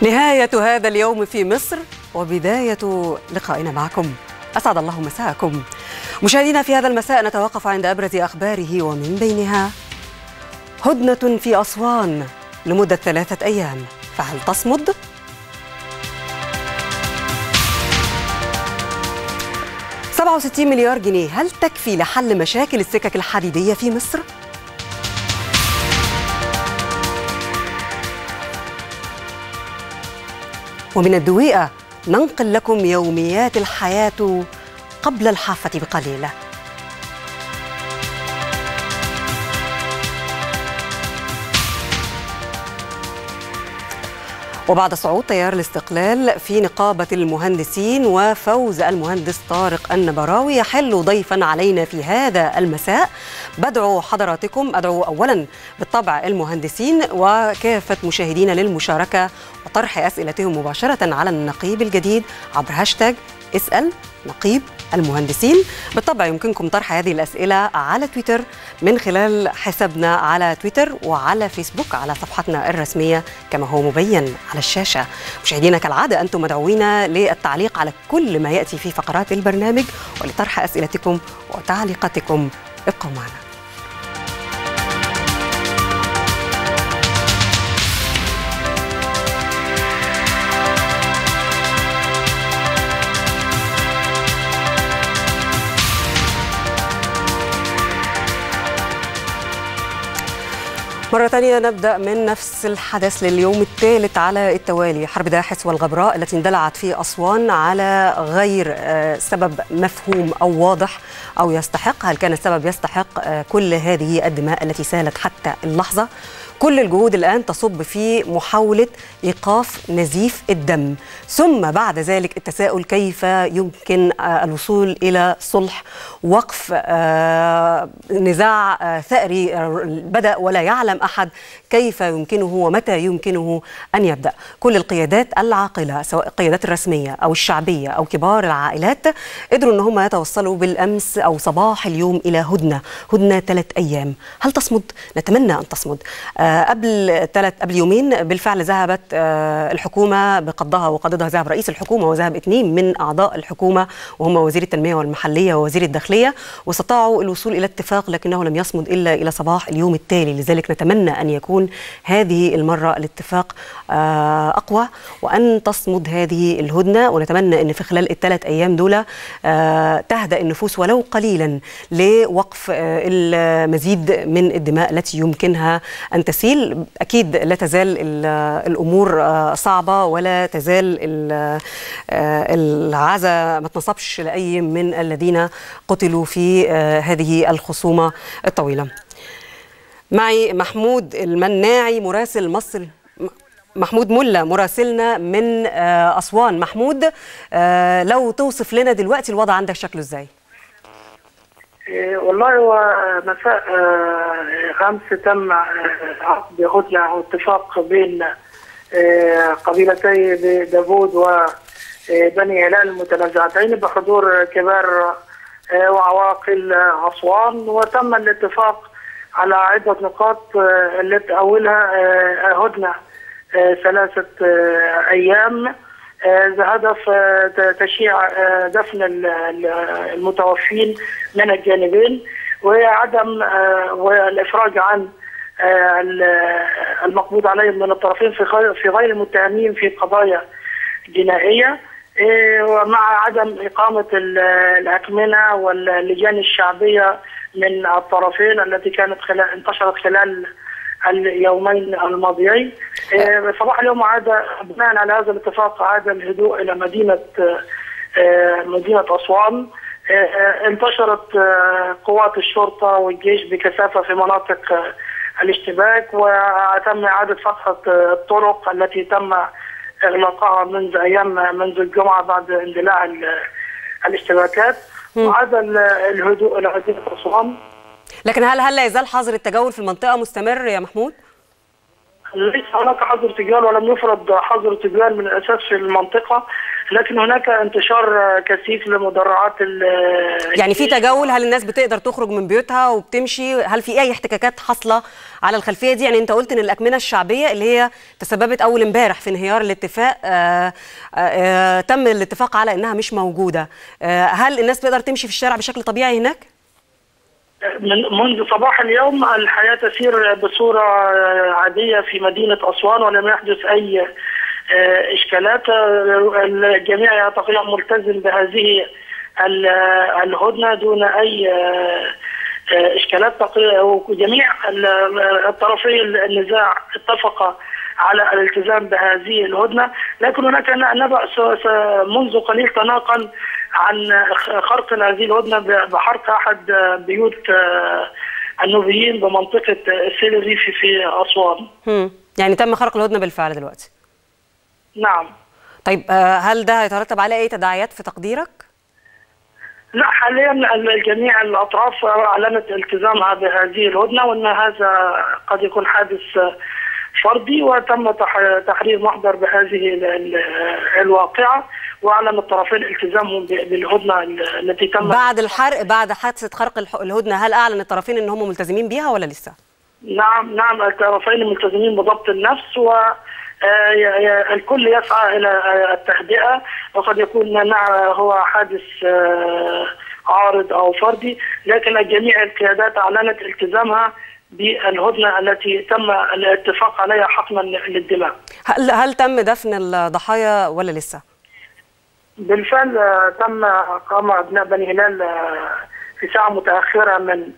نهاية هذا اليوم في مصر وبداية لقائنا معكم أسعد الله مساءكم مشاهدينا في هذا المساء نتوقف عند أبرز أخباره ومن بينها هدنة في أسوان لمدة ثلاثة أيام فهل تصمد؟ سبعة وستين مليار جنيه هل تكفي لحل مشاكل السكك الحديدية في مصر؟ ومن الدويقة ننقل لكم يوميات الحياة قبل الحافة بقليل وبعد صعود تيار الاستقلال في نقابة المهندسين وفوز المهندس طارق النبراوي يحل ضيفا علينا في هذا المساء بدعو حضراتكم أدعو أولا بالطبع المهندسين وكافة مشاهدينا للمشاركة وطرح أسئلتهم مباشرة على النقيب الجديد عبر هاشتاج اسأل نقيب المهندسين بالطبع يمكنكم طرح هذه الأسئلة على تويتر من خلال حسابنا على تويتر وعلى فيسبوك على صفحتنا الرسمية كما هو مبين على الشاشة مشاهدينا كالعادة أنتم مدعوين للتعليق على كل ما يأتي في فقرات البرنامج ولطرح أسئلتكم وتعليقاتكم ابقوا معنا مرة ثانية نبدأ من نفس الحدث لليوم الثالث على التوالي حرب داحس والغبراء التي اندلعت في أسوان على غير سبب مفهوم أو واضح أو يستحق هل كان السبب يستحق كل هذه الدماء التي سالت حتى اللحظة كل الجهود الآن تصب في محاولة إيقاف نزيف الدم ثم بعد ذلك التساؤل كيف يمكن الوصول إلى صلح وقف نزاع ثأري بدأ ولا يعلم أحد كيف يمكنه ومتى يمكنه أن يبدأ كل القيادات العاقلة سواء القيادات الرسمية أو الشعبية أو كبار العائلات قدروا أن هم يتوصلوا بالأمس أو صباح اليوم إلى هدنة هدنة ثلاث أيام هل تصمد؟ نتمنى أن تصمد قبل ثلاث قبل يومين بالفعل ذهبت الحكومه بقضها وقضتها ذهب رئيس الحكومه وذهب اثنين من اعضاء الحكومه وهم وزير التنميه والمحليه ووزير الداخليه واستطاعوا الوصول الى اتفاق لكنه لم يصمد الا الى صباح اليوم التالي لذلك نتمنى ان يكون هذه المره الاتفاق اقوى وان تصمد هذه الهدنه ونتمنى ان في خلال الثلاث ايام دول تهدأ النفوس ولو قليلا لوقف المزيد من الدماء التي يمكنها ان تسير تسيل اكيد لا تزال الامور صعبه ولا تزال العزاء ما تنصبش لاي من الذين قتلوا في هذه الخصومه الطويله معي محمود المناعي مراسل مصر محمود ملا مراسلنا من اسوان محمود لو توصف لنا دلوقتي الوضع عندك شكله ازاي والله هو مساء امس تم عقد هدنه او اتفاق بين قبيلتي داوود وبني هلال المتنازعتين بحضور كبار وعواقل اسوان وتم الاتفاق على عده نقاط التي اولها هدنه ثلاثه ايام بهدف تشييع دفن المتوفين من الجانبين وعدم والافراج عن المقبوض عليهم من الطرفين في في غير المتهمين في قضايا جنائيه ومع عدم اقامه الاكمنه واللجان الشعبيه من الطرفين التي كانت خلال انتشرت خلال اليومين الماضيين صباح اليوم عاد بناء على هذا الاتفاق عاد الهدوء الى مدينه مدينه اسوان انتشرت قوات الشرطه والجيش بكثافه في مناطق الاشتباك وتم اعاده فتح الطرق التي تم اغلاقها منذ ايام منذ الجمعه بعد اندلاع الاشتباكات وعاد الهدوء الى مدينه اسوان لكن هل هل لا يزال حظر التجول في المنطقه مستمر يا محمود؟ ليس هناك حظر تجوال ولم يفرض حظر تجوال من الاساس في المنطقه لكن هناك انتشار كثيف لمدرعات ال- يعني في تجول هل الناس بتقدر تخرج من بيوتها وبتمشي هل في اي احتكاكات حاصله على الخلفيه دي يعني انت قلت ان الاكمنه الشعبيه اللي هي تسببت اول امبارح في انهيار الاتفاق آآ آآ تم الاتفاق على انها مش موجوده آه، هل الناس تقدر تمشي في الشارع بشكل طبيعي هناك من منذ صباح اليوم الحياة تسير بصورة عادية في مدينة أسوان ولم يحدث أي آه، إشكالات آه، الجميع يعتقد ملتزم بهذه ال- الهدنة دون أي آه، آه، إشكالات تقي- وجميع ال- الطرفي النزاع اتفقا على الالتزام بهذه الهدنة لكن هناك نبأ س- س- منذ قليل تناقل عن خ- خرق هذه الهدنة ب- بحرق أحد بيوت آه، النوبيين بمنطقة السيل الريفي في أسوان هم. يعني تم خرق الهدنه بالفعل دلوقتي نعم طيب آه، هل ده هيترتب عليه اي تداعيات في تقديرك لا حاليا الجميع الأطراف أعلنت التزامها بهذه الهدنة وأن هذا قد يكون حادث فردي وتم تح- تحرير محضر بهذه ال- ال- الواقعة وأعلن الطرفين التزامهم ب- بالهدنة ال- التي تم بعد الحرق بعد حادثه خرق الح- الهدنه هل اعلن الطرفين ان هم ملتزمين بيها ولا لسه نعم نعم الطرفين ملتزمين بضبط النفس و آه، ي- ي- الكل يسعى الى آه، التهدئه وقد يكون نعم هو حادث آه، عارض او فردي لكن جميع القيادات اعلنت التزامها بالهدنه التي تم الاتفاق عليها حقنا للدماء. هل هل تم دفن الضحايا ولا لسه بالفعل آه، تم قام ابناء بني هلال آه، في ساعه متاخره من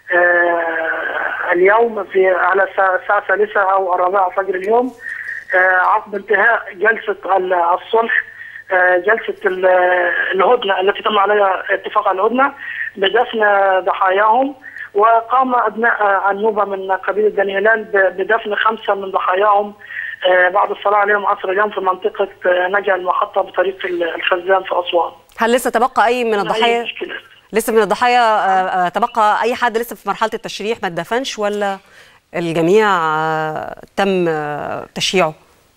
آه، اليوم في على الساعه الساعة الثالثه او الرابعه فجر اليوم آه، عقب انتهاء جلسه ال- الصلح آه، جلسه ال- الهدنه التي تم عليها اتفاق على الهدنه بدفن ضحاياهم وقام ابناء النوبه من قبيله بني هلال ب- بدفن خمسه من ضحاياهم آه، بعد الصلاه عليهم عصر اليوم في منطقه آه، نجع المحطه بطريق الخزان في اسوان. هل لسه تبقى اي من أي الضحايا مشكلة. لسه من الضحايا آه، آه، تبقى اي حد لسه في مرحله التشريح ما اتدفنش ولا الجميع آه، تم آه، تشييعه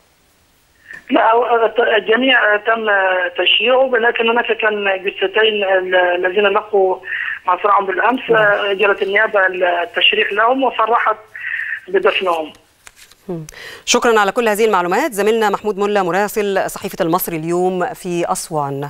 لا هو الجميع تم تشييعه لكن هناك كان جثتين الذين لقوا مصرعهم بالامس اجرت النيابه التشريح لهم وصرحت بدفنهم. شكرا على كل هذه المعلومات زميلنا محمود ملا مراسل صحيفة المصري اليوم في أسوان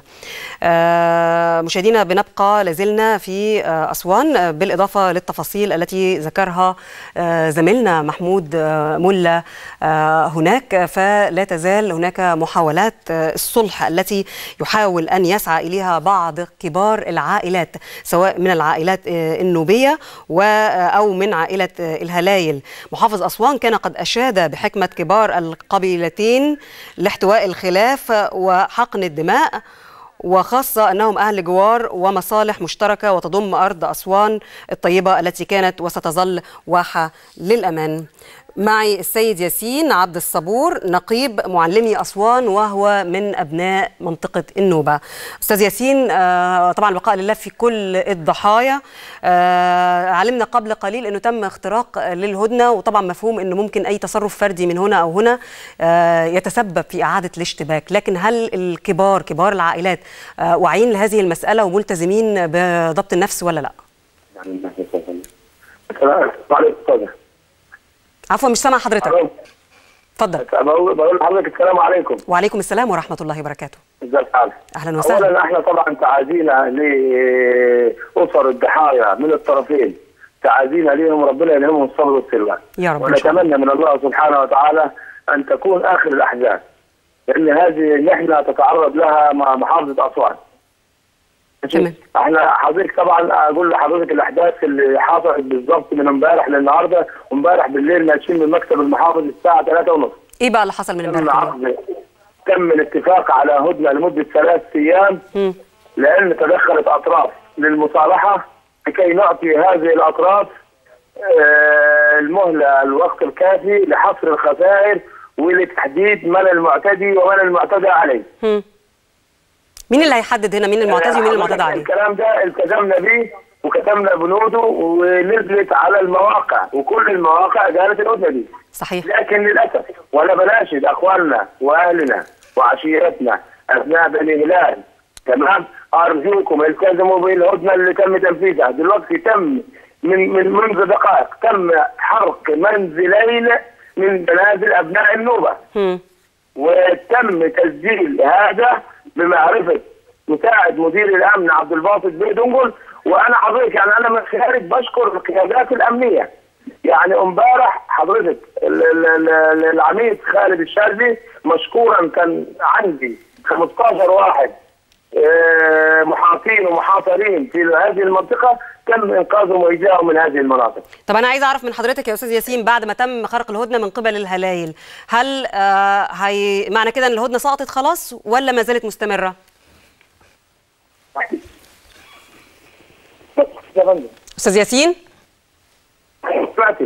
آه، مشاهدينا بنبقى لازلنا في آه، أسوان آه، بالإضافة للتفاصيل التي ذكرها آه، زميلنا محمود آه، ملا آه، هناك فلا تزال هناك محاولات آه، الصلح التي يحاول أن يسعى إليها بعض كبار العائلات سواء من العائلات آه، النوبية و- أو من عائلة آه، الهلايل محافظ أسوان كان قد أشاد بحكمة كبار القبيلتين لاحتواء الخلاف وحقن الدماء وخاصة أنهم أهل جوار ومصالح مشتركة وتضم أرض أسوان الطيبة التي كانت وستظل واحة للأمان معي السيد ياسين عبد الصبور نقيب معلمي أسوان وهو من أبناء منطقة النوبة أستاذ ياسين آه، طبعا البقاء لله في كل الضحايا آه، علمنا قبل قليل أنه تم اختراق للهدنة وطبعا مفهوم أنه ممكن أي تصرف فردي من هنا أو هنا آه، يتسبب في إعادة الاشتباك لكن هل الكبار كبار العائلات آه، واعيين لهذه المسألة وملتزمين بضبط النفس ولا لا السلام عليكم عفوا مش سامع حضرتك ألو. اتفضل بقول بقول لحضرتك السلام عليكم وعليكم السلام ورحمة الله وبركاته ازي الحال أهلا وسهلا اولا احنا طبعا تعازينا لاسر الضحايا من الطرفين تعازينا ليهم ربنا يلهمهم الصبر والسلوان يا رب إن شاء الله. ونتمنى من الله سبحانه وتعالى ان تكون اخر الاحزان لان هذه نحن تتعرض لها مع محافظه اسوان ماشي؟ تمام. احنا حضرتك طبعا اقول لحضرتك الاحداث اللي حصلت بالظبط من امبارح للنهارده وامبارح بالليل ماشيين من مكتب المحافظ الساعه 3 ونص ايه بقى اللي حصل من تم امبارح عقد تم الاتفاق على هدنه لمده ثلاث ايام مم. لان تدخلت اطراف للمصالحه لكي نعطي هذه الاطراف آه، المهله الوقت الكافي لحصر الخسائر ولتحديد من المعتدي ومن المعتدى عليه. مم. مين اللي هيحدد هنا مين المعتدي ومين المعتدى عليه الكلام ده التزمنا به وكتبنا بنوده ونزلت على المواقع وكل المواقع قالت الهدنه دي. صحيح لكن للاسف وانا بناشد اخواننا واهلنا وعشيرتنا ابناء بني هلال تمام ارجوكم التزموا بالهدنه اللي تم تنفيذها دلوقتي تم من من منذ دقائق تم حرق منزلين من منازل ابناء النوبه مم. وتم تسجيل هذا بمعرفه مساعد مدير الامن عبد الباسط بيه دنجل وانا حضرتك يعني انا من خارج بشكر القيادات الامنيه يعني امبارح حضرتك ال- ال- ال- العميد خالد الشاذلي مشكورا كان عندي 15 واحد آه، محاطين ومحاصرين في هذه المنطقه تم انقاذهم وايجاءهم من هذه المناطق. طب انا عايزه اعرف من حضرتك يا استاذ ياسين بعد ما تم خرق الهدنه من قبل الهلايل هل آه هي معنى كده ان الهدنه سقطت خلاص ولا ما زالت مستمره يا فندم استاذ ياسين سمعتش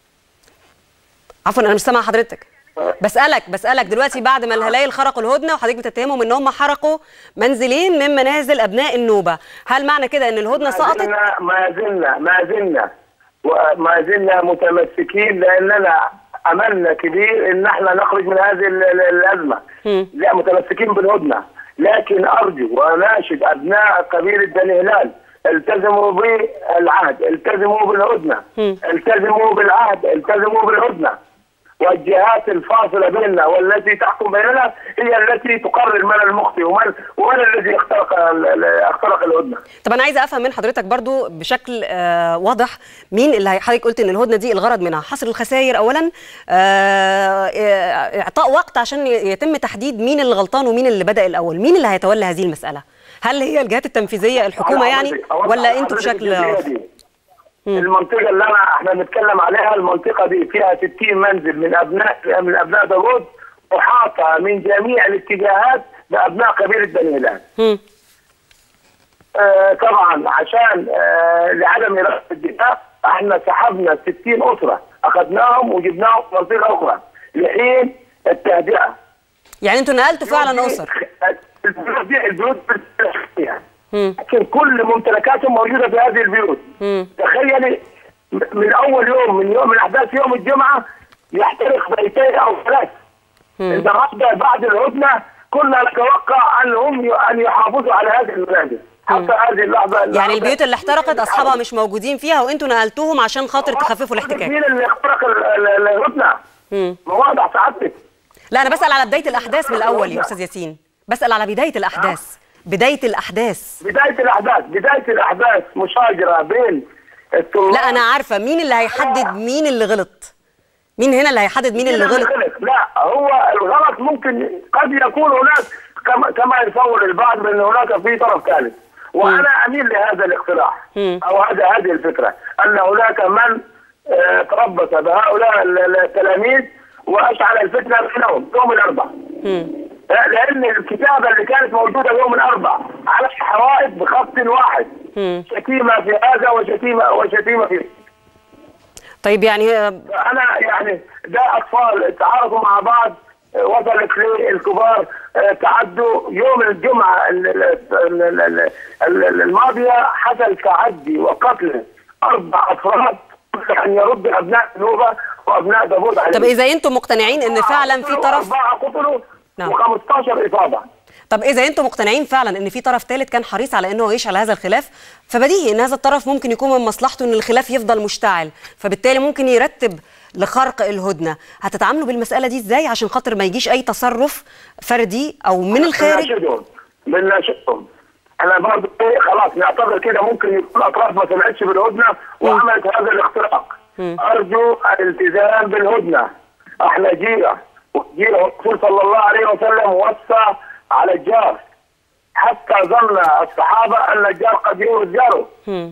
عفوا انا مش سامعه حضرتك بسالك بسالك دلوقتي بعد ما الهلايل خرقوا الهدنه وحضرتك بتتهمهم ان هم حرقوا منزلين من منازل ابناء النوبه هل معنى كده ان الهدنه ما سقطت زلنا ما زلنا ما زلنا وما زلنا متمسكين لاننا املنا كبير ان احنا نخرج من هذه ال- ال- الازمه مم. لا متمسكين بالهدنه لكن ارجو واناشد ابناء قبيله بني هلال التزموا بالعهد التزموا بالهدنه مم. التزموا بالعهد التزموا بالهدنه والجهات الفاصله بيننا والتي تحكم بيننا هي التي تقرر من المخطئ ومن ومن الذي اخترق ال- ال- اخترق الهدنه طب انا عايزه افهم من حضرتك برضو بشكل آه واضح مين اللي هي- حضرتك قلت ان الهدنه دي الغرض منها حصر الخسائر اولا آه آه، اعطاء وقت عشان ي- يتم تحديد مين اللي غلطان ومين اللي بدا الاول مين اللي هيتولى هذه المساله هل هي الجهات التنفيذيه الحكومه يعني حضرتك- حضرتك- ولا انتوا حضرتك بشكل الجزئية دي. المنطقه اللي انا احنا بنتكلم عليها المنطقه دي فيها 60 منزل من ابناء من ابناء داوود محاطه من جميع الاتجاهات بابناء قبيله بني هلال. مم. آه طبعا عشان آه لعدم اراده الدفاع احنا سحبنا 60 اسره اخذناهم وجبناهم في منطقه اخرى لحين التهدئه. يعني انتوا نقلتوا فعلا اسر البيوت دي البيوت فيها مم. لكن كل ممتلكاتهم موجوده في هذه البيوت مم. تخيلي م- من اول يوم من يوم من احداث يوم الجمعه يحترق بيتين او ثلاث النهارده بعد الهدنه كنا نتوقع ان هم ي- ان يحافظوا على هذه المنازل حتى هذه اللحظه يعني البيوت اللي احترقت اصحابها مش موجودين فيها وانتوا نقلتوهم عشان خاطر تخففوا الاحتكاك مين اللي اخترق ال- ال- الهدنه؟ مم. ما واضح سعادتك لا انا بسال على بدايه الاحداث من الاول يا استاذ ياسين بسال على بدايه الاحداث بدايه الاحداث بدايه الاحداث بدايه الاحداث مشاجره بين الطلاب لا انا عارفه مين اللي هيحدد مين اللي غلط مين هنا اللي هيحدد مين اللي غلط لا هو الغلط ممكن قد يكون هناك كما كما يصور البعض بان هناك في طرف ثالث وانا اميل لهذا الاقتراح مم. او هذا هذه الفكره ان هناك من آه، تربص بهؤلاء ال- ال- التلاميذ واشعل الفتنه بينهم يوم الاربعاء مم. آه، لان الكتابه اللي كانت موجوده يوم الاربعاء على الحوائط بخط واحد مم. شتيمه في هذا وشتيمه وشتيمه في طيب يعني آه، انا يعني ده اطفال تعارضوا مع بعض آه، وصلت للكبار آه، تعدوا يوم الجمعه ال- ال- ال- ال- ال- ال- الماضيه حصل تعدي وقتل اربع افراد قبل ان يرد ابناء نوبه وابناء داوود عليه طب اذا انتم مقتنعين ان فعلا في طرف اربعه قتلوا نعم. و15 اصابه طب اذا انتم مقتنعين فعلا ان في طرف ثالث كان حريص على انه يشعل هذا الخلاف فبديهي ان هذا الطرف ممكن يكون من مصلحته ان الخلاف يفضل مشتعل فبالتالي ممكن يرتب لخرق الهدنه هتتعاملوا بالمساله دي ازاي عشان خاطر ما يجيش اي تصرف فردي او من الخارج بنناشدهم بنناشدهم انا برضه إيه خلاص نعتبر كده ممكن يكون اطراف ما سمعتش بالهدنه وعملت هذا الاختراق ارجو الالتزام بالهدنه احنا جيره وجيره الرسول صلى الله عليه وسلم وصى على الجار حتى ظن الصحابه ان الجار قد يورث جاره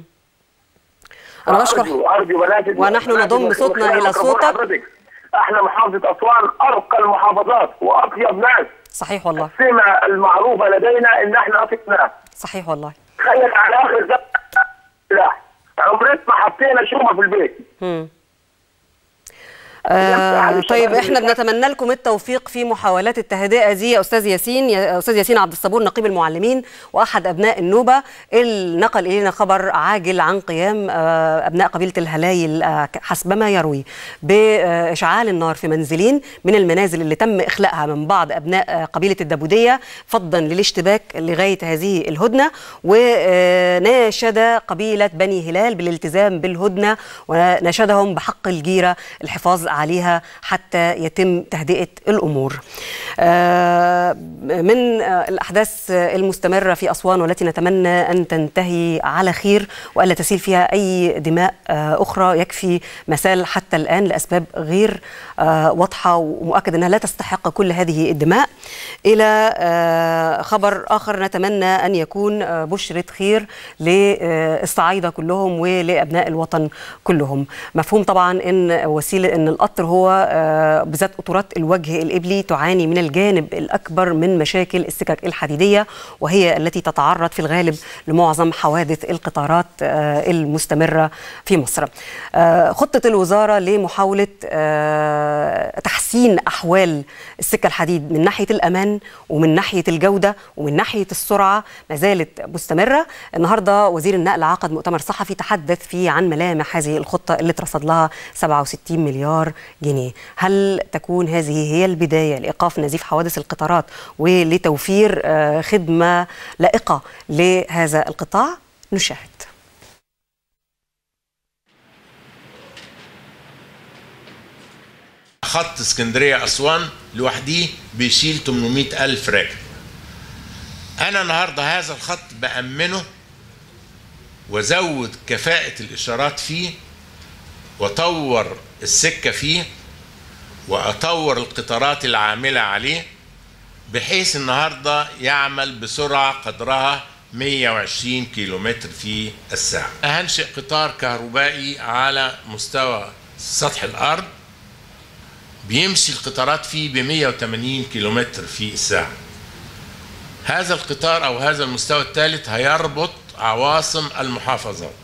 انا بشكر ارجو ارجو بناتي ونحن نضم صوتنا إلى صوتك. حضرتك. احنا محافظه اسوان ارقى المحافظات واطيب ناس صحيح والله السمة المعروفة لدينا إن إحنا أطفنا صحيح والله تخيل على آخر زمن لا عمرنا ما حطينا شومة في البيت مم. آه طيب احنا بنتمنى لكم التوفيق في محاولات التهدئه دي يا استاذ ياسين يا استاذ ياسين عبد الصبور نقيب المعلمين واحد ابناء النوبه اللي نقل الينا خبر عاجل عن قيام آه ابناء قبيله الهلايل آه حسبما يروي باشعال النار في منزلين من المنازل اللي تم اخلاءها من بعض ابناء قبيله الدبوديه فضا للاشتباك لغايه هذه الهدنه وناشد قبيله بني هلال بالالتزام بالهدنه وناشدهم بحق الجيره الحفاظ عليها حتى يتم تهدئه الامور. من الاحداث المستمره في اسوان والتي نتمنى ان تنتهي على خير والا تسيل فيها اي دماء اخرى يكفي مسال حتى الان لاسباب غير واضحه ومؤكد انها لا تستحق كل هذه الدماء الى خبر اخر نتمنى ان يكون بشره خير للصعايده كلهم ولابناء الوطن كلهم مفهوم طبعا ان وسيله ان القطر هو بالذات قطورات الوجه الابلي تعاني من الجانب الاكبر من مشاكل السكك الحديديه وهي التي تتعرض في الغالب لمعظم حوادث القطارات المستمره في مصر خطه الوزاره لمحاوله تحسين احوال السكه الحديد من ناحيه الامان ومن ناحيه الجوده ومن ناحيه السرعه ما زالت مستمره النهارده وزير النقل عقد مؤتمر صحفي تحدث فيه عن ملامح هذه الخطه اللي اترصد لها 67 مليار جنيه هل تكون هذه هي البدايه لايقاف نزيف حوادث القطارات ولتوفير خدمه لائقه لهذا القطاع نشاهد خط اسكندريه اسوان لوحده بيشيل 800 الف راكب انا النهارده هذا الخط بامنه وازود كفاءه الاشارات فيه واطور السكه فيه واطور القطارات العامله عليه بحيث النهارده يعمل بسرعه قدرها 120 كيلومتر في الساعه هنشئ قطار كهربائي على مستوى سطح الارض بيمشي القطارات فيه ب 180 كيلومتر في الساعة هذا القطار أو هذا المستوى الثالث هيربط عواصم المحافظات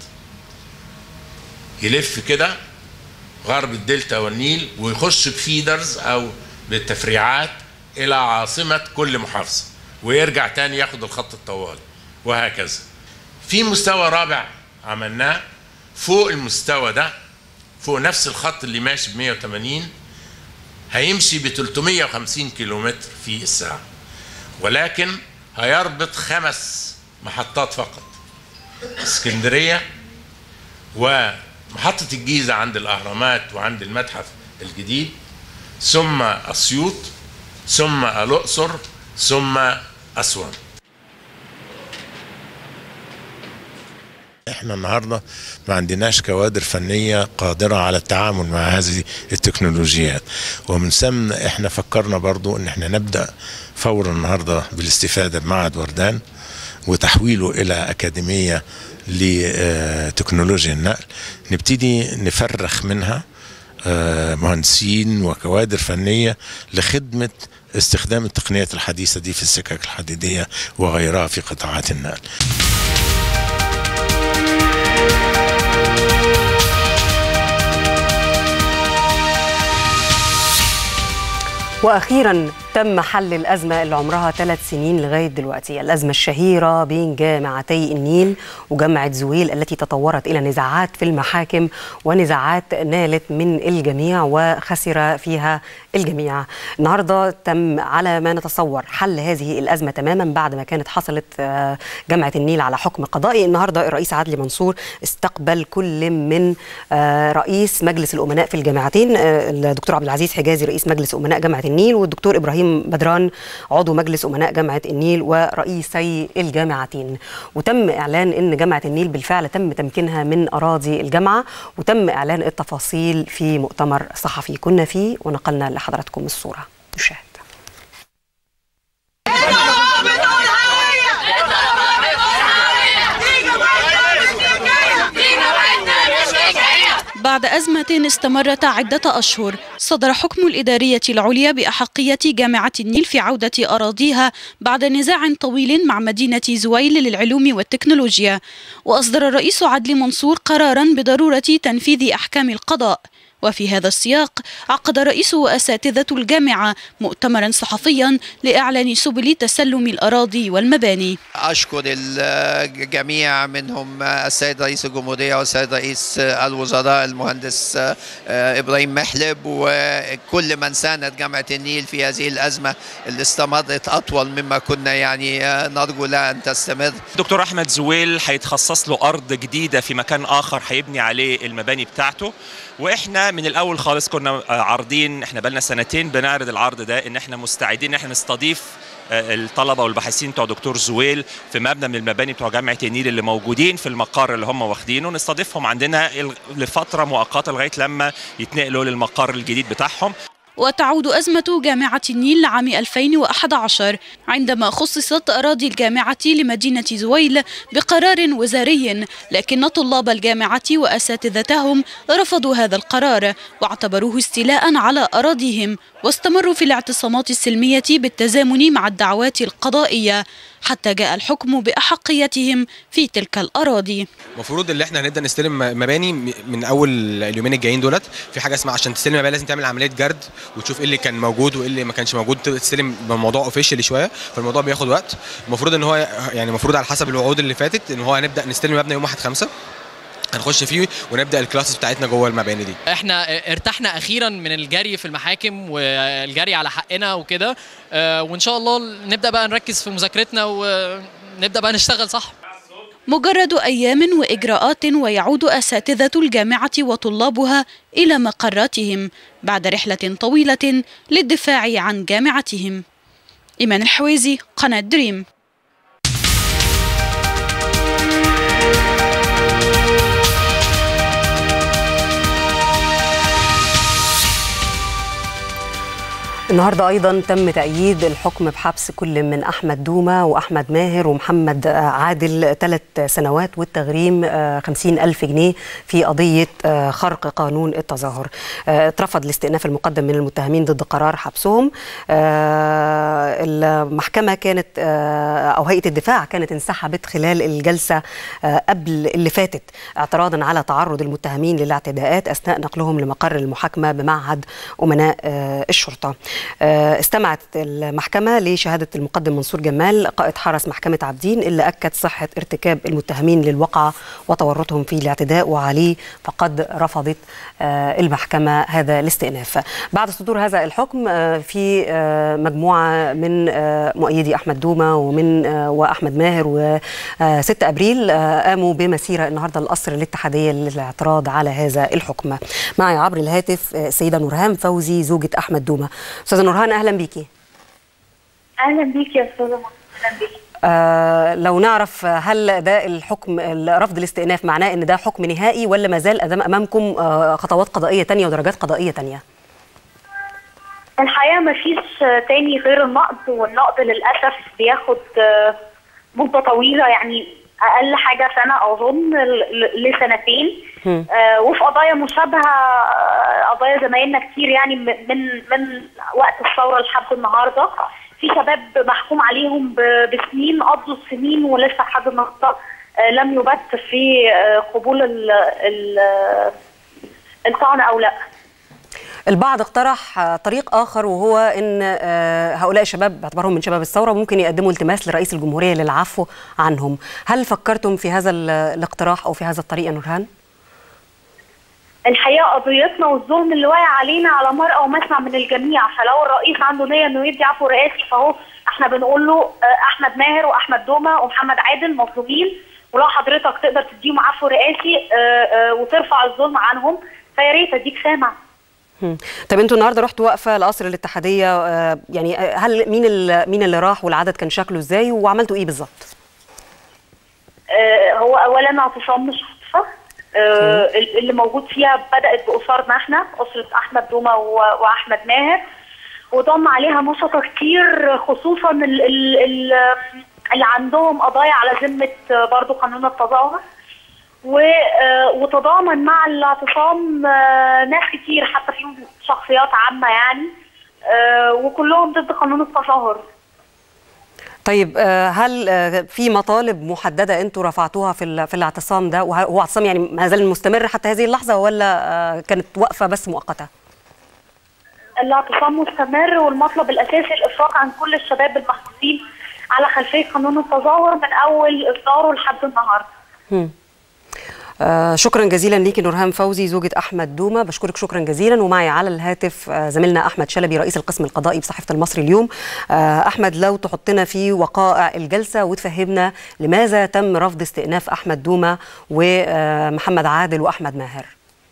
يلف كده غرب الدلتا والنيل ويخش بفيدرز أو بالتفريعات إلى عاصمة كل محافظة ويرجع تاني ياخد الخط الطوالي وهكذا في مستوى رابع عملناه فوق المستوى ده فوق نفس الخط اللي ماشي ب 180 هيمشي ب 350 كيلومتر في الساعة ولكن هيربط خمس محطات فقط اسكندرية ومحطة الجيزة عند الأهرامات وعند المتحف الجديد ثم أسيوط ثم الأقصر ثم أسوان احنا النهارده ما عندناش كوادر فنيه قادره على التعامل مع هذه التكنولوجيات ومن ثم احنا فكرنا برضو ان احنا نبدا فورا النهارده بالاستفاده بمعهد وردان وتحويله الى اكاديميه لتكنولوجيا النقل نبتدي نفرخ منها مهندسين وكوادر فنيه لخدمه استخدام التقنيات الحديثه دي في السكك الحديديه وغيرها في قطاعات النقل. واخيرا تم حل الازمه اللي عمرها ثلاث سنين لغايه دلوقتي، الازمه الشهيره بين جامعتي النيل وجامعه زويل التي تطورت الى نزاعات في المحاكم ونزاعات نالت من الجميع وخسر فيها الجميع. النهارده تم على ما نتصور حل هذه الازمه تماما بعد ما كانت حصلت جامعه النيل على حكم قضائي، النهارده الرئيس عدلي منصور استقبل كل من رئيس مجلس الامناء في الجامعتين الدكتور عبد العزيز حجازي رئيس مجلس امناء جامعه النيل والدكتور ابراهيم بدران عضو مجلس امناء جامعه النيل ورئيسي الجامعتين وتم اعلان ان جامعه النيل بالفعل تم تمكينها من اراضي الجامعه وتم اعلان التفاصيل في مؤتمر صحفي كنا فيه ونقلنا لحضراتكم الصوره نشاهد بعد أزمة استمرت عدة أشهر صدر حكم الإدارية العليا بأحقية جامعة النيل في عودة أراضيها بعد نزاع طويل مع مدينة زويل للعلوم والتكنولوجيا وأصدر الرئيس عدلي منصور قرارا بضرورة تنفيذ أحكام القضاء وفي هذا السياق عقد رئيس وأساتذة الجامعة مؤتمرا صحفيا لإعلان سبل تسلم الأراضي والمباني أشكر الجميع منهم السيد رئيس الجمهورية والسيد رئيس الوزراء المهندس إبراهيم محلب وكل من ساند جامعة النيل في هذه الأزمة اللي استمرت أطول مما كنا يعني نرجو لها أن تستمر دكتور أحمد زويل هيتخصص له أرض جديدة في مكان آخر هيبني عليه المباني بتاعته واحنا من الاول خالص كنا عارضين احنا بقالنا سنتين بنعرض العرض ده ان احنا مستعدين ان احنا نستضيف الطلبه والباحثين بتوع دكتور زويل في مبنى من المباني بتوع جامعه النيل اللي موجودين في المقر اللي هم واخدينه نستضيفهم عندنا لفتره مؤقته لغايه لما يتنقلوا للمقر الجديد بتاعهم وتعود أزمة جامعة النيل لعام 2011 عندما خصصت أراضي الجامعة لمدينة زويل بقرار وزاري لكن طلاب الجامعة وأساتذتهم رفضوا هذا القرار واعتبروه استيلاء على أراضيهم واستمروا في الاعتصامات السلمية بالتزامن مع الدعوات القضائية حتى جاء الحكم بأحقيتهم في تلك الأراضي المفروض اللي احنا هنبدا نستلم مباني من اول اليومين الجايين دولت في حاجه اسمها عشان تستلم مباني لازم تعمل عمليه جرد وتشوف ايه اللي كان موجود وايه اللي ما كانش موجود تستلم الموضوع اوفيشالي شويه فالموضوع بياخد وقت المفروض ان هو يعني المفروض على حسب الوعود اللي فاتت ان هو هنبدا نستلم مبنى يوم 1 5 هنخش فيه ونبدا الكلاسز بتاعتنا جوه المباني دي احنا ارتحنا اخيرا من الجري في المحاكم والجري على حقنا وكده وان شاء الله نبدا بقى نركز في مذاكرتنا ونبدا بقى نشتغل صح مجرد أيام وإجراءات ويعود أساتذة الجامعة وطلابها إلى مقراتهم بعد رحلة طويلة للدفاع عن جامعتهم إيمان الحويزي قناة دريم النهارده ايضا تم تأييد الحكم بحبس كل من احمد دومه واحمد ماهر ومحمد عادل ثلاث سنوات والتغريم خمسين ألف جنيه في قضيه خرق قانون التظاهر اترفض الاستئناف المقدم من المتهمين ضد قرار حبسهم المحكمه كانت او هيئه الدفاع كانت انسحبت خلال الجلسه قبل اللي فاتت اعتراضا على تعرض المتهمين للاعتداءات اثناء نقلهم لمقر المحاكمه بمعهد امناء الشرطه استمعت المحكمة لشهادة المقدم منصور جمال قائد حرس محكمة عابدين اللي أكد صحة ارتكاب المتهمين للوقعة وتورطهم في الاعتداء وعليه فقد رفضت المحكمة هذا الاستئناف بعد صدور هذا الحكم في مجموعة من مؤيدي أحمد دومة ومن وأحمد ماهر و6 أبريل قاموا بمسيرة النهاردة القصر الاتحادية للاعتراض على هذا الحكم معي عبر الهاتف السيدة نورهام فوزي زوجة أحمد دومة استاذه نورهان اهلا بيكي اهلا بيكي يا استاذه اهلا بيكي آه لو نعرف هل ده الحكم رفض الاستئناف معناه ان ده حكم نهائي ولا ما زال امامكم آه خطوات قضائيه تانية ودرجات قضائيه تانية الحقيقه ما فيش تاني غير النقد والنقد للاسف بياخد مده طويله يعني اقل حاجه سنه اظن لسنتين آه وفي قضايا مشابهه قضايا زمايلنا كتير يعني من من وقت الثوره لحد النهارده في شباب محكوم عليهم بسنين قضوا السنين ولسه لحد النهارده آه لم يبت في آه قبول ال ال الطعن او لا البعض اقترح طريق اخر وهو ان هؤلاء الشباب باعتبارهم من شباب الثوره ممكن يقدموا التماس لرئيس الجمهوريه للعفو عنهم هل فكرتم في هذا الاقتراح او في هذا الطريق يا نورهان الحقيقه قضيتنا والظلم اللي واقع علينا على مرأى ومسمع من الجميع فلو الرئيس عنده نيه انه يدي عفو رئاسي فهو احنا بنقول له احمد ماهر واحمد دومه ومحمد عادل مظلومين ولو حضرتك تقدر تديهم عفو رئاسي وترفع الظلم عنهم فيا ريت اديك سامع طب انتوا النهارده رحتوا واقفه لقصر الاتحاديه يعني هل مين اللي مين اللي راح والعدد كان شكله ازاي وعملتوا ايه بالظبط؟ هو اولا اعتصام مش صدفه اللي موجود فيها بدات باسرنا احنا اسره احمد دومه واحمد ماهر وضم عليها نشطه كتير خصوصا ال ال ال اللي عندهم قضايا على ذمه برضه قانون التظاهر وتضامن مع الاعتصام ناس كتير حتى فيهم شخصيات عامه يعني وكلهم ضد قانون التظاهر طيب آه، هل آه، في مطالب محدده انتم رفعتوها في ال- في الاعتصام ده وه- وهو اعتصام يعني ما زال مستمر حتى هذه اللحظه ولا آه، كانت وقفه بس مؤقته؟ الاعتصام مستمر والمطلب الاساسي الافراج عن كل الشباب المحبوسين على خلفيه قانون التظاهر من اول اصداره لحد النهارده هم. آه شكرا جزيلا ليكي نورهان فوزي زوجة أحمد دومة بشكرك شكرا جزيلا ومعي على الهاتف آه زميلنا أحمد شلبي رئيس القسم القضائي بصحيفة المصري اليوم آه أحمد لو تحطنا في وقائع الجلسة وتفهمنا لماذا تم رفض استئناف أحمد دومة ومحمد عادل وأحمد ماهر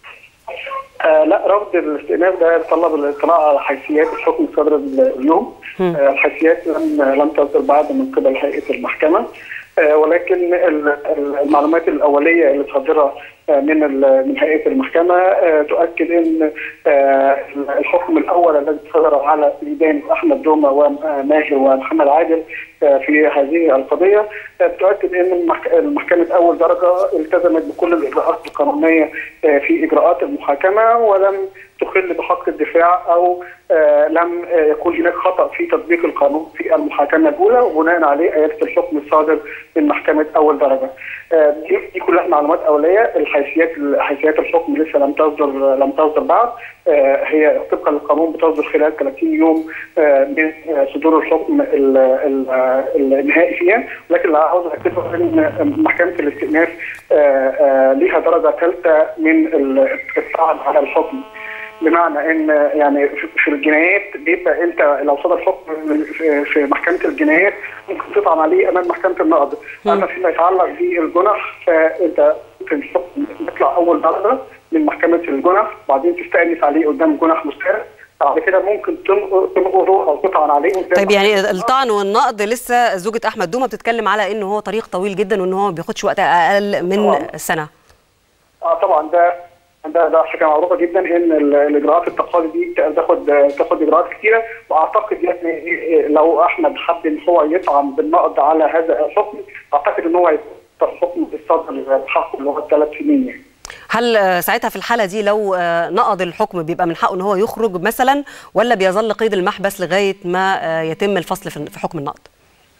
آه لا رفض الاستئناف ده طلب الاطلاع على حيثيات الحكم الصادر اليوم آه الحيثيات لم لم تصدر بعد من قبل هيئه المحكمه آه ولكن ال- ال- المعلومات الاوليه اللي صادره آه من ال- من هيئه المحكمه آه تؤكد ان آه الحكم الاول الذي صدر على ايدان احمد دومه وماهر ومحمد عادل آه في هذه القضيه آه تؤكد ان المحك- المحكمه اول درجه التزمت بكل الاجراءات القانونيه آه في اجراءات المحاكمه ولم تخل بحق الدفاع او آه لم آه يكون هناك خطا في تطبيق القانون في المحاكمه الاولى وبناء عليه ايدت الحكم الصادر من محكمه اول درجه. آه دي دي كلها معلومات اوليه الحيثيات حيثيات الحكم لسه لم تصدر لم تصدر بعد آه هي طبقا للقانون بتصدر خلال 30 يوم آه من آه صدور الحكم ال- ال- آه النهائي فيها ولكن اللي عاوز اكده ان محكمه الاستئناف آه آه ليها درجه ثالثه من ال- الطعن على الحكم. بمعنى ان يعني في- في الجنايات بيبقى انت لو صدر حكم من- في- في محكمه الجنايات ممكن تطعن عليه امام محكمه النقض اما فيما يتعلق بالجنح فانت ممكن الحكم يطلع اول درجه من محكمه الجنح وبعدين تستأنف عليه قدام جنح مستند بعد كده ممكن تنقض تنقضه او تطعن عليه قدام طيب يعني محكمة الطعن والنقد لسه زوجة أحمد دومة بتتكلم على إنه هو طريق طويل جدا وإن هو ما بياخدش وقت أقل من طبعاً. سنة اه طبعا ده ده ده حاجه معروفه جدا ان ال- الاجراءات التقاضي دي تاخد تاخد اجراءات كتيره واعتقد يعني لو احمد حب ان هو يطعن بالنقد على هذا الحكم اعتقد ان هو هيصدر حكم بالصدر بحقه اللي هو الثلاث سنين يعني. هل آه، ساعتها في الحالة دي لو آه، نقض الحكم بيبقى من حقه إن هو يخرج مثلا ولا بيظل قيد المحبس لغاية ما آه، يتم الفصل في في حكم النقد؟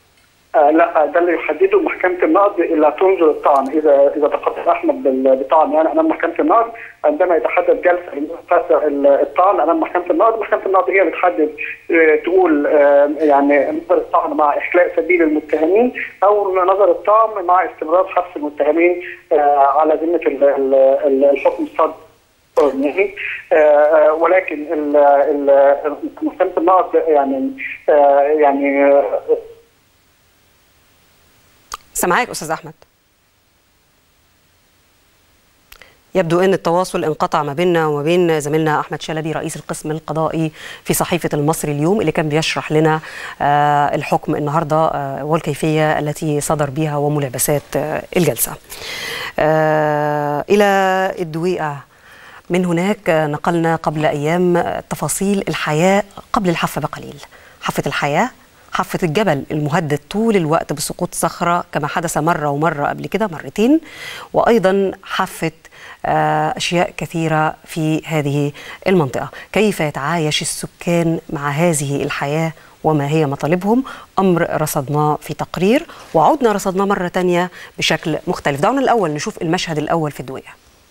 آه لا ده اللي يحدده محكمه النقد اللي هتنظر الطعن اذا اذا تقدم احمد بال- بالطعن يعني امام محكمه النقد عندما يتحدد جلسه لمناقشه ال- الطعن امام محكمه النقد محكمه النقد هي اللي تحدد آه، تقول آه، يعني نظر الطعن مع اخلاء سبيل المتهمين او نظر الطعن مع استمرار حبس المتهمين آه، على ذمه ال- ال- ال- الحكم الصادر يعني آه، آه، ولكن ال- ال- محكمه النقد يعني آه، يعني آه، سامعاك أستاذ أحمد يبدو أن التواصل انقطع ما بيننا وما بين زميلنا أحمد شلبي رئيس القسم القضائي في صحيفة المصري اليوم اللي كان بيشرح لنا آه، الحكم النهاردة آه، والكيفية التي صدر بها وملابسات آه، الجلسة آه، إلى الدويقة من هناك آه، نقلنا قبل أيام آه، تفاصيل الحياة قبل الحافة بقليل حافة الحياة حافة الجبل المهدد طول الوقت بسقوط صخرة كما حدث مرة ومرة قبل كده مرتين وأيضا حافة آه، أشياء كثيرة في هذه المنطقة كيف يتعايش السكان مع هذه الحياة وما هي مطالبهم أمر رصدناه في تقرير وعدنا رصدناه مرة تانية بشكل مختلف دعونا الأول نشوف المشهد الأول في الدوية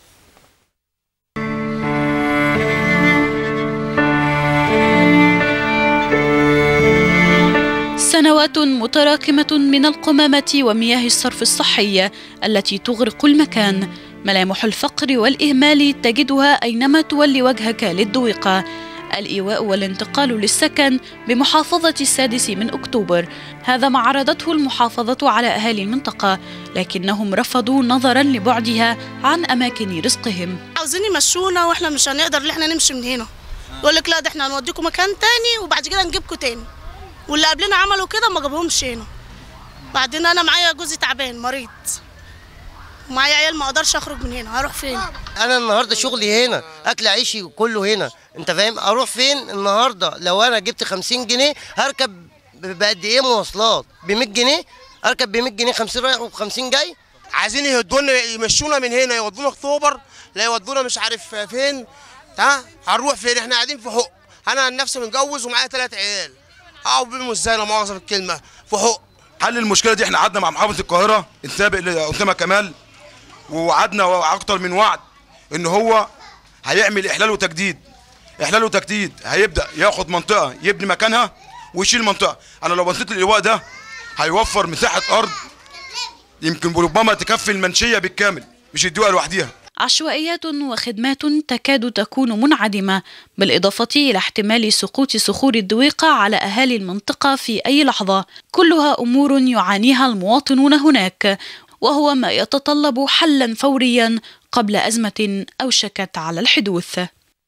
سنوات متراكمة من القمامة ومياه الصرف الصحية التي تغرق المكان ملامح الفقر والإهمال تجدها أينما تولي وجهك للدويقة الإيواء والانتقال للسكن بمحافظة السادس من أكتوبر هذا ما عرضته المحافظة على أهالي المنطقة لكنهم رفضوا نظرا لبعدها عن أماكن رزقهم عاوزين يمشونا واحنا مش هنقدر ان احنا نمشي من هنا يقول لك لا ده احنا هنوديكم مكان تاني وبعد كده نجيبكم تاني واللي قبلنا عملوا كده ما جابوهمش هنا بعدين انا معايا جوزي تعبان مريض ومعايا عيال ما اقدرش اخرج من هنا هروح فين انا النهارده شغلي هنا اكل عيشي كله هنا انت فاهم اروح فين النهارده لو انا جبت 50 جنيه هركب ب- بقد ايه مواصلات ب 100 جنيه اركب ب 100 جنيه 50 رايح و50 جاي عايزين يهدونا يمشونا من هنا يودونا اكتوبر لا يودونا مش عارف فين ها هنروح فين احنا قاعدين في حق انا عن نفسي متجوز ومعايا ثلاث عيال اقعد بيهم ازاي لا مؤاخذه في الكلمه في حق حل المشكله دي احنا قعدنا مع محافظه القاهره السابق لاسامه كمال ووعدنا اكتر من وعد ان هو هيعمل احلال وتجديد احلال وتجديد هيبدا ياخد منطقه يبني مكانها ويشيل منطقه انا لو بصيت للايواء ده هيوفر مساحه ارض يمكن ربما تكفي المنشيه بالكامل مش الدوقه لوحديها عشوائيات وخدمات تكاد تكون منعدمة بالإضافة إلى احتمال سقوط صخور الدويقة على أهالي المنطقة في أي لحظة كلها أمور يعانيها المواطنون هناك وهو ما يتطلب حلا فوريا قبل أزمة أوشكت على الحدوث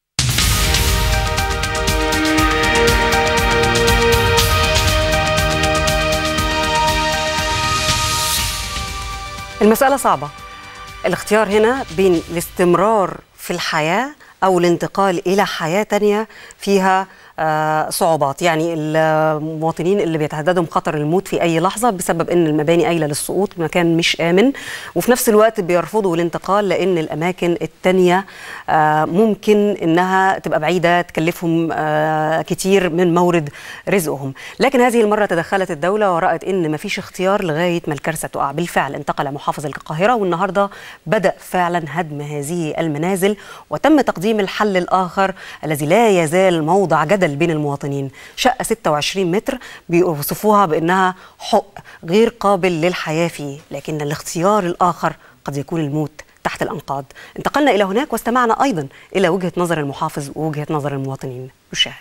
المسألة صعبة الاختيار هنا بين الاستمرار في الحياة أو الانتقال إلى حياة تانية فيها آه، صعوبات يعني المواطنين اللي بيتهددهم خطر الموت في أي لحظة بسبب أن المباني قايلة للسقوط مكان مش آمن وفي نفس الوقت بيرفضوا الانتقال لأن الأماكن التانية آه، ممكن أنها تبقى بعيدة تكلفهم آه، كتير من مورد رزقهم لكن هذه المرة تدخلت الدولة ورأت أن مفيش اختيار لغاية ما الكارثة تقع بالفعل انتقل محافظ القاهرة والنهاردة بدأ فعلا هدم هذه المنازل وتم تقديم الحل الآخر الذي لا يزال موضع جدل بين المواطنين شقة 26 متر بيوصفوها بأنها حق غير قابل للحياة فيه لكن الاختيار الآخر قد يكون الموت تحت الأنقاض انتقلنا إلى هناك واستمعنا أيضا إلى وجهة نظر المحافظ ووجهة نظر المواطنين نشاهد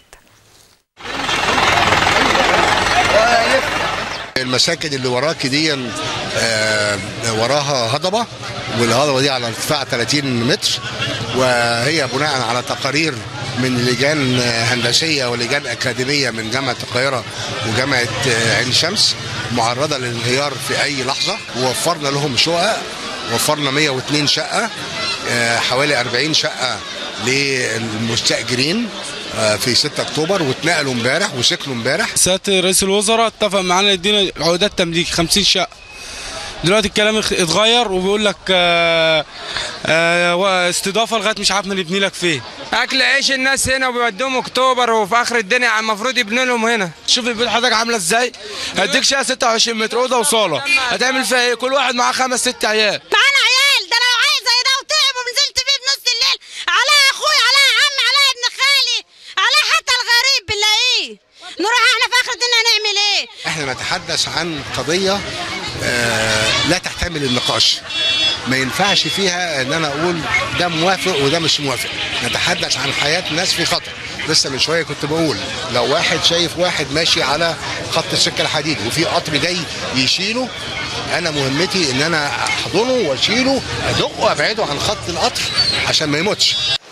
المساكن اللي وراك دي آه، وراها هضبه والهضبه دي على ارتفاع 30 متر وهي بناء على تقارير من لجان هندسيه ولجان اكاديميه من جامعه القاهره وجامعه آه، عين شمس معرضه للانهيار في اي لحظه ووفرنا لهم شقق وفرنا 102 شقه آه، حوالي 40 شقه للمستاجرين آه، في 6 اكتوبر واتنقلوا امبارح وسكنوا امبارح سياده رئيس الوزراء اتفق معانا يدينا عقودات تمليك 50 شقه دلوقتي الكلام اخ- اتغير وبيقول لك آه، آه، استضافه لغايه مش عارف نبني لك فين اكل عيش الناس هنا وبيودوهم اكتوبر وفي اخر الدنيا المفروض يبنوا لهم هنا شوف البيت حضرتك عامله ازاي هديك شقه 26 متر اوضه وصاله هتعمل فيها ايه كل واحد معاه خمس ست عيال معانا عيال ده لو عيل زي ده وتعب ونزلت فيه بنص الليل عليا اخوي عليا عمي عليا ابن خالي عليا حتى الغريب بنلاقيه نروح احنا في اخر الدنيا نعمل ايه احنا نتحدث عن قضيه آه، لا تحتمل النقاش ما ينفعش فيها ان انا اقول ده موافق وده مش موافق نتحدث عن حياه ناس في خطر لسه من شويه كنت بقول لو واحد شايف واحد ماشي على خط السكه الحديد وفي قطر جاي يشيله انا مهمتي ان انا احضنه واشيله ادقه وابعده عن خط القطر عشان ما يموتش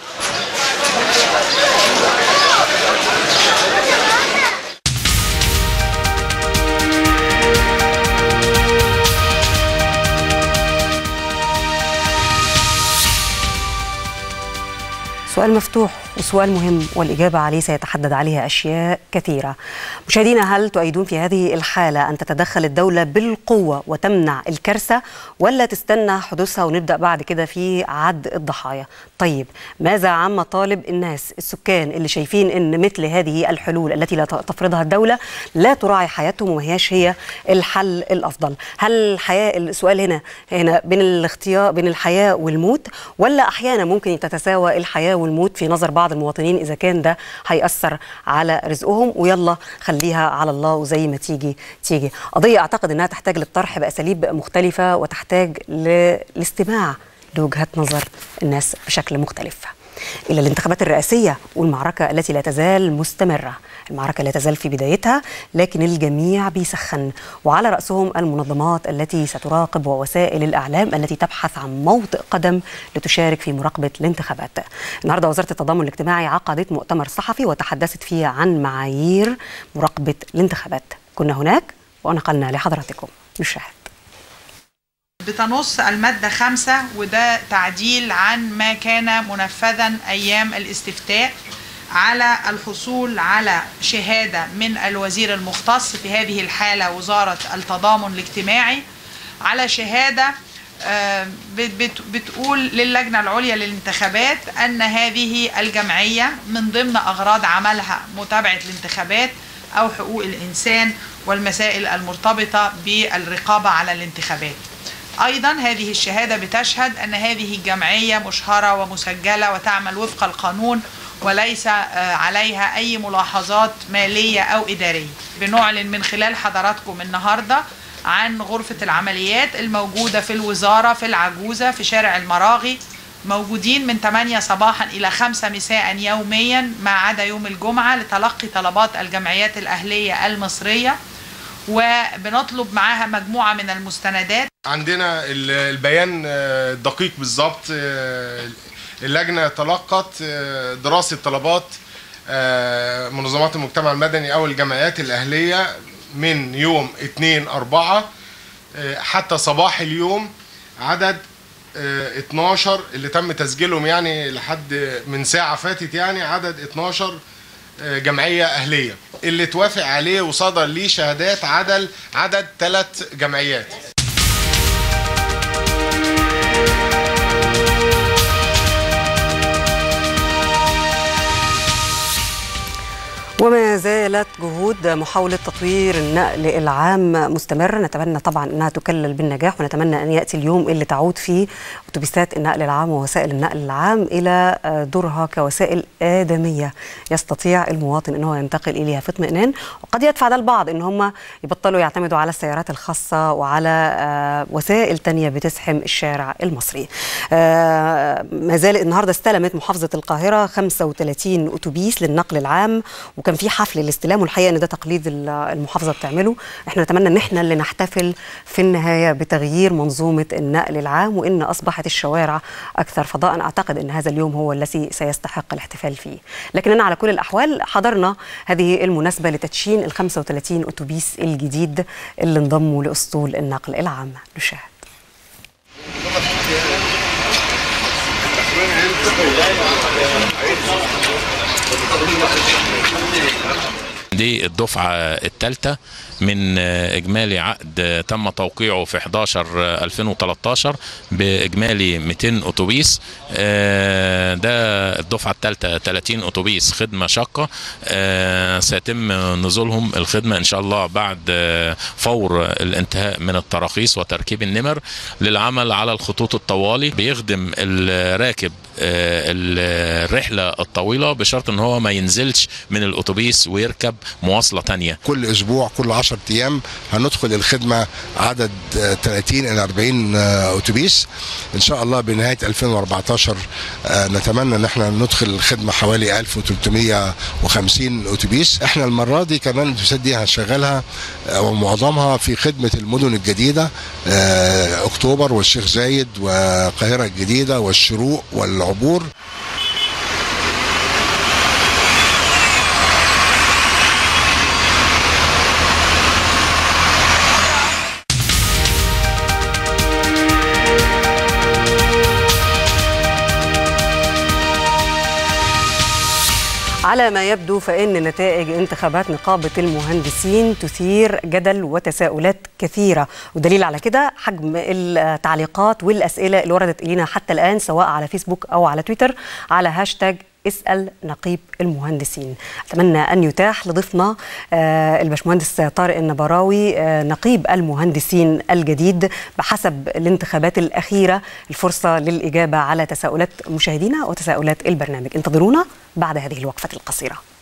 سؤال مفتوح وسؤال مهم والإجابة عليه سيتحدد عليها أشياء كثيرة مشاهدينا هل تؤيدون في هذه الحالة أن تتدخل الدولة بالقوة وتمنع الكارثة ولا تستنى حدوثها ونبدأ بعد كده في عد الضحايا طيب ماذا عن مطالب الناس السكان اللي شايفين أن مثل هذه الحلول التي لا تفرضها الدولة لا تراعي حياتهم وما هياش هي الحل الأفضل هل الحياة السؤال هنا هنا بين الاختيار بين الحياة والموت ولا أحيانا ممكن تتساوى الحياة والموت في نظر بعض المواطنين إذا كان ده هيأثر على رزقهم ويلا خليها على الله وزي ما تيجي تيجي قضية أعتقد أنها تحتاج للطرح بأساليب مختلفة وتحتاج للاستماع لوجهات نظر الناس بشكل مختلف إلى الانتخابات الرئاسية والمعركة التي لا تزال مستمرة المعركة لا تزال في بدايتها لكن الجميع بيسخن وعلى رأسهم المنظمات التي ستراقب ووسائل الإعلام التي تبحث عن موطئ قدم لتشارك في مراقبة الانتخابات النهاردة وزارة التضامن الاجتماعي عقدت مؤتمر صحفي وتحدثت فيه عن معايير مراقبة الانتخابات كنا هناك ونقلنا لحضراتكم نشاهد بتنص المادة خمسة وده تعديل عن ما كان منفذا أيام الاستفتاء على الحصول على شهادة من الوزير المختص في هذه الحالة وزارة التضامن الاجتماعي على شهادة آه، بت- بت- بتقول للجنة العليا للانتخابات أن هذه الجمعية من ضمن أغراض عملها متابعة الانتخابات أو حقوق الإنسان والمسائل المرتبطة بالرقابة على الانتخابات أيضا هذه الشهادة بتشهد أن هذه الجمعية مشهرة ومسجلة وتعمل وفق القانون وليس آه، عليها أي ملاحظات مالية أو إدارية بنعلن من خلال حضراتكم النهاردة عن غرفة العمليات الموجودة في الوزارة في العجوزة في شارع المراغي موجودين من 8 صباحا إلى 5 مساء يوميا ما عدا يوم الجمعة لتلقي طلبات الجمعيات الأهلية المصرية وبنطلب معاها مجموعة من المستندات عندنا ال- البيان آه، الدقيق بالظبط آه، اللجنة تلقت آه، دراسة طلبات آه، منظمات المجتمع المدني أو الجمعيات الأهلية من يوم 2 4 آه، حتى صباح اليوم عدد آه، 12 اللي تم تسجيلهم يعني لحد من ساعة فاتت يعني عدد 12 آه، جمعية أهلية اللي توافق عليه وصدر ليه شهادات عدد عدد ثلاث جمعيات وما زالت جهود محاولة تطوير النقل العام مستمرة نتمنى طبعا أنها تكلل بالنجاح ونتمنى أن يأتي اليوم اللي تعود فيه أتوبيسات النقل العام ووسائل النقل العام إلى دورها كوسائل آدمية يستطيع المواطن أنه ينتقل إليها في اطمئنان وقد يدفع ده البعض أن هم يبطلوا يعتمدوا على السيارات الخاصة وعلى آه، وسائل تانية بتزحم الشارع المصري آه، ما زال النهاردة استلمت محافظة القاهرة 35 أتوبيس للنقل العام وكان في حفل الاستلام والحقيقه ان ده تقليد ال- المحافظه بتعمله احنا نتمنى ان احنا اللي نحتفل في النهايه بتغيير منظومه النقل العام وان اصبحت الشوارع اكثر فضاء اعتقد ان هذا اليوم هو الذي سيستحق الاحتفال فيه لكننا على كل الاحوال حضرنا هذه المناسبه لتدشين ال 35 اتوبيس الجديد اللي انضموا لاسطول النقل العام نشاهد دي الدفعة الثالثة من إجمالي عقد تم توقيعه في 11 2013 بإجمالي 200 أتوبيس آه، ده الدفعة الثالثة 30 أتوبيس خدمة شاقة آه، سيتم نزولهم الخدمة إن شاء الله بعد آه، فور الانتهاء من التراخيص وتركيب النمر للعمل على الخطوط الطوالي بيخدم الراكب آه، الرحلة الطويلة بشرط ان هو ما ينزلش من الاتوبيس ويركب مواصلة تانية كل اسبوع كل 10 ايام هندخل الخدمه عدد آه، 30 الى 40 آه، اتوبيس ان شاء الله بنهايه 2014 آه، نتمنى ان احنا ندخل الخدمه حوالي 1350 اتوبيس احنا المره دي كمان الاتوبيسات دي هنشغلها آه، ومعظمها في خدمه المدن الجديده آه، اكتوبر والشيخ زايد والقاهره الجديده والشروق والعبور على ما يبدو فإن نتائج انتخابات نقابة المهندسين تثير جدل وتساؤلات كثيرة ودليل على كده حجم التعليقات والأسئلة اللي وردت إلينا حتى الآن سواء على فيسبوك أو على تويتر على هاشتاج اسأل نقيب المهندسين أتمنى أن يتاح لضيفنا آه، الباشمهندس طارق النبراوي آه، نقيب المهندسين الجديد بحسب الانتخابات الأخيرة الفرصة للإجابة على تساؤلات مشاهدينا وتساؤلات البرنامج انتظرونا بعد هذه الوقفة القصيرة